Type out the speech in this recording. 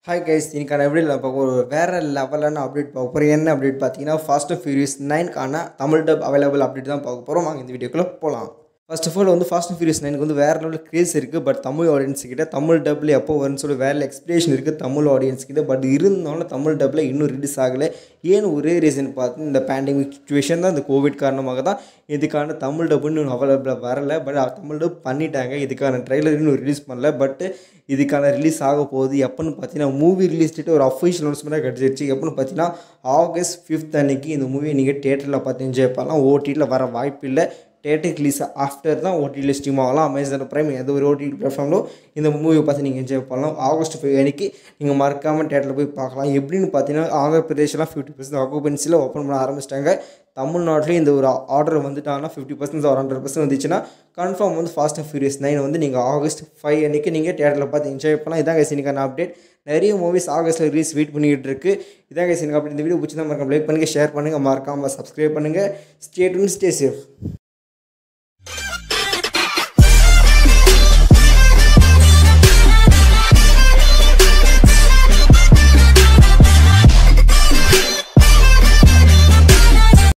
hi guys இன்னைக்கான எப்படி பார்க்க ஒரு வேறு லெவலான அப்டேட் பார்க்க போகிறோம் என்ன அப்டேட் பார்த்தீங்கன்னா ஃபாஸ்ட் அண்ட் ஃபியூரியஸ் நைன்கான தமிழ் டப் அவைலபிள் அப்டேட் தான் பார்க்க போகிறோம் வாங்க இந்த வீடியோக்குள்ளே போகலாம் ஃபர்ஸ்ட் ஆஃப் ஆல் வந்து ஃபாஸ்ட் அண்ட் ஃபியூரியஸ் நைனுக்கு வந்து வேறு லெவலில் க்ரேஸ் இருக்குது பட் தமிழ் ஆடியன்ஸ் கிட்ட தமிழ் டப்பில் எப்போ வரும்னு சொல்லி வேறு எக்ஸ்பிளேஷன் இருக்குது தமிழ் ஆடியன்ஸ் கிட்ட பட் இருந்தாலும் தமிழ் டப்பில் இன்னும் ரிலீஸ் ஆகலை ஏன் ஒரே ரீசன் பார்த்து இந்த பேண்டமிக் சுச்சுவேஷன் தான் இந்த கோவிட் காரணமாக தான் இதுக்கான தமிழ் டப்பு இன்னும் அவைலபிளாக வரல பட் தமிழ் டப் பண்ணிட்டாங்க இதுக்கான ட்ரைலர் இன்னும் ரிலீஸ் பண்ணல பட்டு இதுக்கான ரிலீஸ் ஆக போகுது எப்போன்னு பார்த்தீங்கன்னா மூவி ரிலீஸ் டேட் ஒரு அஃபிஷியல் அனௌன்ஸ்மெண்ட்டாக கிடச்சிருச்சு எப்போன்னு பார்த்தீங்கன்னா ஆகஸ்ட் ஃபிஃப்த் அன்னைக்கு இந்த மூவியை நீங்கள் தேட்டரில் பார்த்து என்ஜாய் பண்ணலாம் ஓடிடியில் வர வாய்ப்பு இல்லை தேட்டர் ரிலீஸ் ஆஃப்டர் தான் ஓடிடியில் ஸ்ட்ரீம் ஆகலாம் அமேசான் ப்ரைம் எந்த ஒரு ஓடிடி பிளாட்ஃபார்மிலோ இந்த மூவியை பார்த்து நீங்கள் என்ஜாய் பண்ணலாம் ஆகஸ்ட் ஃபைவ் அன்னைக்கு நீங்கள் மறக்காமல் தேட்டரில் போய் பார்க்கலாம் எப்படின்னு பார்த்தீங்கன்னா ஆந்திர பிரதேஷ்லாம் ஃபிஃப்டி பர்சன்ட் ஆக்குபென்சியில் ஓப்பன் பண்ண ஆரம்பிச்சிட்டாங்க தமிழ்நாட்டிலையும் இந்த ஒரு ஆர்டர் வந்துட்டாங்கன்னா ஃபிஃப்டி பர்சன்ட் ஒரு ஹண்ட்ரட் பர்சன்ட் வந்துச்சுன்னா கன்ஃபார்ம் வந்து ஃபாஸ்ட் அண்ட் ஃபியூரியஸ் நைன் வந்து நீங்கள் ஆகஸ்ட் ஃபைவ் அன்னைக்கு நீங்கள் தேட்டரில் பார்த்து என்ஜாய் பண்ணலாம் இதான் கைஸ் இன்னைக்கான அப்டேட் நிறைய மூவிஸ் ஆகஸ்ட்டில் ரிலீஸ் வெயிட் பண்ணிக்கிட்டு இருக்கு இதான் கைஸ் எனக்கு அப்படி இந்த வீடியோ பிடிச்சி தான் மறக்காம லைக் பண்ணுங்கள் ஷேர் பண்ணுங்கள் மறக்காமல் சப்ஸ்கிரைப் பண்ணுங்கள் ஸ்டே டு ஸ்டே சேஃப்